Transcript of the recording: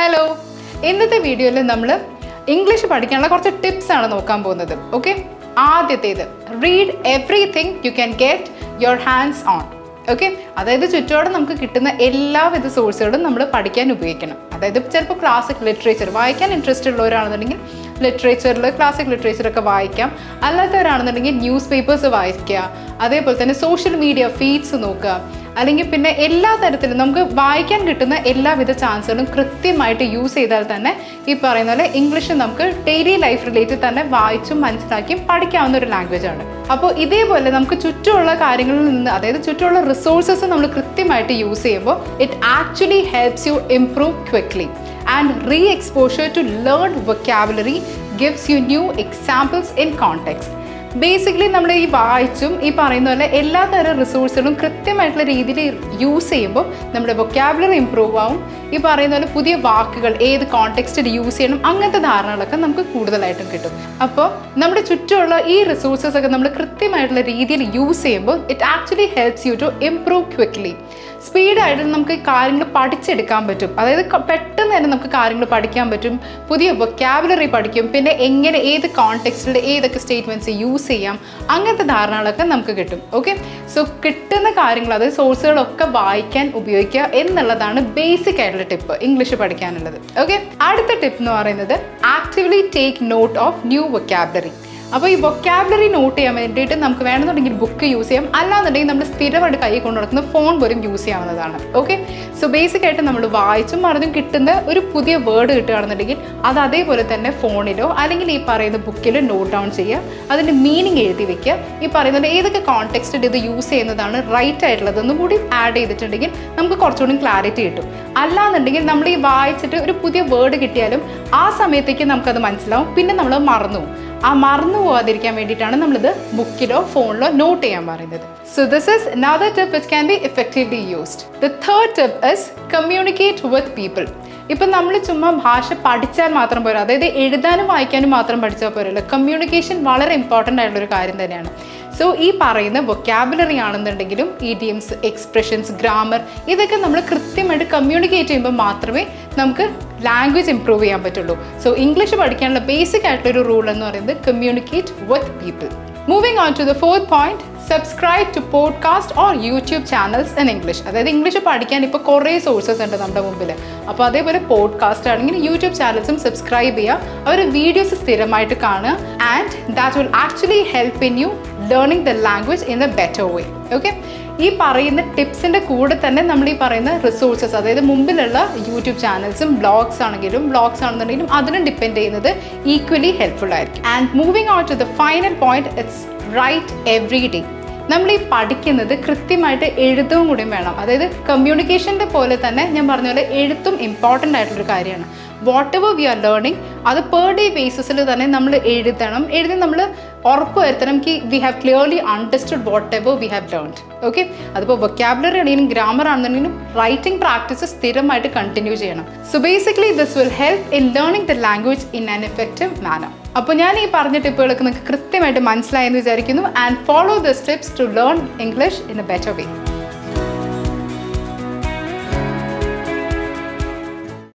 Hello ഇന്നത്തെ വീഡിയോയിൽ നമ്മൾ ഇംഗ്ലീഷ് പഠിക്കാനുള്ള കുറച്ച് ടിപ്സ് ആണ് നോക്കാൻ പോകുന്നത് ഓക്കെ ആദ്യത്തേത് read everything you can get your hands on okay അതായത് ചുറ്റോടെ നമുക്ക് കിട്ടുന്ന എല്ലാവിധ സോഴ്സുകളും നമ്മൾ പഠിക്കാൻ ഉപയോഗിക്കണം അതായത് ചിലപ്പോൾ ക്ലാസിക് ലിറ്ററേച്ചർ വായിക്കാൻ ഇൻട്രസ്റ്റ് ഉള്ളവരാണെന്നുണ്ടെങ്കിൽ ലിറ്ററേച്ചറിൽ ക്ലാസിക് ലിറ്ററേച്ചറൊക്കെ വായിക്കാം അല്ലാത്തവരാണെന്നുണ്ടെങ്കിൽ ന്യൂസ് പേപ്പേഴ്സ് വായിക്കുക അതേപോലെ തന്നെ സോഷ്യൽ മീഡിയ ഫീഡ്സ് നോക്കുക അല്ലെങ്കിൽ പിന്നെ എല്ലാ തരത്തിലും നമുക്ക് വായിക്കാൻ കിട്ടുന്ന എല്ലാവിധ ചാൻസുകളും കൃത്യമായിട്ട് യൂസ് ചെയ്താൽ തന്നെ ഈ പറയുന്ന പോലെ ഇംഗ്ലീഷ് നമുക്ക് ഡെയിലി ലൈഫ് റിലേറ്റഡ് തന്നെ വായിച്ചും മനസ്സിലാക്കിയും പഠിക്കാവുന്ന ഒരു ലാംഗ്വേജ് ആണ് അപ്പോൾ ഇതേപോലെ നമുക്ക് ചുറ്റുമുള്ള കാര്യങ്ങളിൽ നിന്ന് അതായത് ചുറ്റുമുള്ള റിസോഴ്സസ് നമ്മൾ കൃത്യമായിട്ട് യൂസ് ചെയ്യുമ്പോൾ it actually helps you improve quickly and re exposure to learn vocabulary gives you new examples in context basically നമ്മൾ ഈ വായിച്ചും ഈ പറയുന്ന പോലെ എല്ലാ തരം റിസോഴ്സുകളും കൃത്യമായിട്ടുള്ള രീതിയിൽ യൂസ് ചെയ്യുമ്പോൾ നമ്മുടെ വൊക്കാബുലറി ഇമ്പ്രൂവ് ആവും ഈ പറയുന്ന പോലെ പുതിയ വാക്കുകൾ ഏത് കോണ്ടെക്സ്റ്റിൽ യൂസ് ചെയ്യണം അങ്ങനത്തെ ധാരണകളൊക്കെ നമുക്ക് കൂടുതലായിട്ടും കിട്ടും അപ്പോൾ നമ്മുടെ ചുറ്റുമുള്ള ഈ റിസോഴ്സസ് ഒക്കെ നമ്മൾ കൃത്യമായിട്ടുള്ള രീതിയിൽ യൂസ് ചെയ്യുമ്പോൾ it actually helps you to improve quickly സ്പീഡായിട്ട് നമുക്ക് കാര്യങ്ങൾ പഠിച്ചെടുക്കാൻ പറ്റും അതായത് ക- പെട്ടെന്ന് തന്നെ നമുക്ക് കാര്യങ്ങൾ പഠിക്കാൻ പറ്റും പുതിയ വൊക്കാബുലറി പഠിക്കും പിന്നെ എങ്ങനെ ഏത് കോണ്ടെക്സ്റ്റിൽ ഏതൊക്കെ സ്റ്റേറ്റ്മെൻറ്റ്സ് യൂസ് ചെയ്യാം അങ്ങനത്തെ ധാരണകളൊക്കെ നമുക്ക് കിട്ടും ഓക്കെ സോ കിട്ടുന്ന കാര്യങ്ങൾ അതായത് സോഴ്സുകളൊക്കെ വായിക്കാൻ ഉപയോഗിക്കുക എന്നുള്ളതാണ് ബേസിക് ആയിട്ടുള്ള ടിപ്പ് ഇംഗ്ലീഷ് പഠിക്കാനുള്ളത് ഓക്കെ അടുത്ത ടിപ്പ് എന്ന് പറയുന്നത് actively take note of new vocabulary അപ്പോൾ ഈ വൊക്കാബുലറി നോട്ട് ചെയ്യാൻ വേണ്ടിയിട്ട് നമുക്ക് വേണമെന്നുണ്ടെങ്കിൽ ബുക്ക് യൂസ് ചെയ്യാം അല്ലാന്നുണ്ടെങ്കിൽ നമ്മൾ സ്ഥിരമായിട്ട് കൈ കൊണ്ടു നടക്കുന്ന ഫോൺ പോലും യൂസ് ചെയ്യാവുന്നതാണ് ഓക്കെ സോ ബേസിക് ആയിട്ട് നമ്മൾ വായിച്ചും മറന്നും കിട്ടുന്ന ഒരു പുതിയ വേർഡ് കിട്ടുകയാണെന്നുണ്ടെങ്കിൽ അത് അതേപോലെ തന്നെ ഫോണിലോ അല്ലെങ്കിൽ ഈ പറയുന്ന ബുക്കിലോ നോട്ട് ഡൗൺ ചെയ്യുക അതിൻ്റെ മീനിങ് എഴുതി വെക്കുക ഈ പറയുന്നത് ഏതൊക്കെ കോണ്ടെക്സ്റ്റിൽ ഇത് യൂസ് ചെയ്യുന്നതാണ് റൈറ്റ് ആയിട്ടുള്ളതെന്നും കൂടി ആഡ് ചെയ്തിട്ടുണ്ടെങ്കിൽ നമുക്ക് കുറച്ചുകൂടി ക്ലാരിറ്റി കിട്ടും അല്ലാന്നുണ്ടെങ്കിൽ നമ്മൾ ഈ വായിച്ചിട്ട് ഒരു പുതിയ വേർഡ് കിട്ടിയാലും ആ സമയത്തേക്ക് നമുക്കത് മനസ്സിലാവും പിന്നെ നമ്മൾ മറന്നു പോകും. ആ മറന്നു പോകാതിരിക്കാൻ വേണ്ടിയിട്ടാണ് നമ്മളിത് ബുക്കിലോ ഫോണിലോ നോട്ട് ചെയ്യാൻ പറയുന്നത് so this is another tip which can be effectively used the third tip is communicate with people ഇപ്പം നമ്മൾ ചുമ്മാ ഭാഷ പഠിച്ചാൽ മാത്രം പോരാ അതായത് എഴുതാനും വായിക്കാനും മാത്രം പഠിച്ചാൽ പോരല്ലോ കമ്മ്യൂണിക്കേഷൻ വളരെ ഇമ്പോർട്ടൻ്റ് ആയിട്ടുള്ള ഒരു കാര്യം തന്നെയാണ് സോ ഈ പറയുന്ന വൊക്കാബുലറി ആണെന്നുണ്ടെങ്കിലും ഇഡിയംസ് എക്സ്പ്രഷൻസ് ഗ്രാമർ ഇതൊക്കെ നമ്മൾ കൃത്യമായിട്ട് കമ്മ്യൂണിക്കേറ്റ് ചെയ്യുമ്പോൾ മാത്രമേ നമുക്ക് ലാംഗ്വേജ് ഇമ്പ്രൂവ് ചെയ്യാൻ പറ്റുള്ളൂ സോ ഇംഗ്ലീഷ് പഠിക്കാനുള്ള ബേസിക് ആയിട്ടുള്ള ഒരു റൂൾ എന്ന് പറയുന്നത് communicate with people moving on to the fourth point subscribe to podcast or YouTube channels in English അതായത് ഇംഗ്ലീഷ് പഠിക്കാൻ ഇപ്പോൾ കുറേ സോഴ്സസ് ഉണ്ട് നമ്മുടെ മുമ്പിൽ അപ്പോൾ അതേപോലെ പോഡ്കാസ്റ്റ് ആണെങ്കിൽ യൂട്യൂബ് ചാനൽസും സബ്സ്ക്രൈബ് ചെയ്യുക അവർ വീഡിയോസ് സ്ഥിരമായിട്ട് കാണുക and that will actually help in you learning the language in a better way okay ഈ പറയുന്ന ടിപ്സിൻ്റെ കൂടെ തന്നെ നമ്മൾ ഈ പറയുന്ന റിസോഴ്സസ് അതായത് മുമ്പിലുള്ള യൂട്യൂബ് ചാനൽസും ബ്ലോഗ്സ് ആണെങ്കിലും ബ്ലോഗ്സ് ആണെന്നുണ്ടെങ്കിലും അതിനും ഡിപ്പെൻഡ് ചെയ്യുന്നത് ഈക്വലി ഹെൽപ്ഫുൾ ആയിരിക്കും and moving out to the final point it's write every day നമ്മൾ ഈ പഠിക്കുന്നത് കൃത്യമായിട്ട് എഴുതും കൂടിയും വേണം അതായത് കമ്മ്യൂണിക്കേഷൻ്റെ പോലെ തന്നെ ഞാൻ പറഞ്ഞ പോലെ എഴുത്തും ഇമ്പോർട്ടൻ്റ് ആയിട്ടുള്ളൊരു കാര്യമാണ് whatever we are learning അത് പെർ ഡേ ബേസിസിൽ തന്നെ നമ്മൾ എഴുതണം എഴുതി നമ്മൾ ഉറപ്പ് വരുത്തണം കി we have clearly understood whatever we have learned okay അതിപ്പോൾ വൊക്കാബുലറി ആണെങ്കിലും ഗ്രാമർ ആണെന്നുണ്ടെങ്കിലും റൈറ്റിംഗ് പ്രാക്ടീസ് സ്ഥിരമായിട്ട് കണ്ടിന്യൂ ചെയ്യണം so basically this will help in learning the language in an effective manner അപ്പോൾ ഞാൻ ഈ പറഞ്ഞ ടിപ്പുകളൊക്കെ നിങ്ങൾക്ക് കൃത്യമായിട്ട് മനസ്സിലായെന്ന് വിചാരിക്കുന്നു and follow the steps to learn English in a better way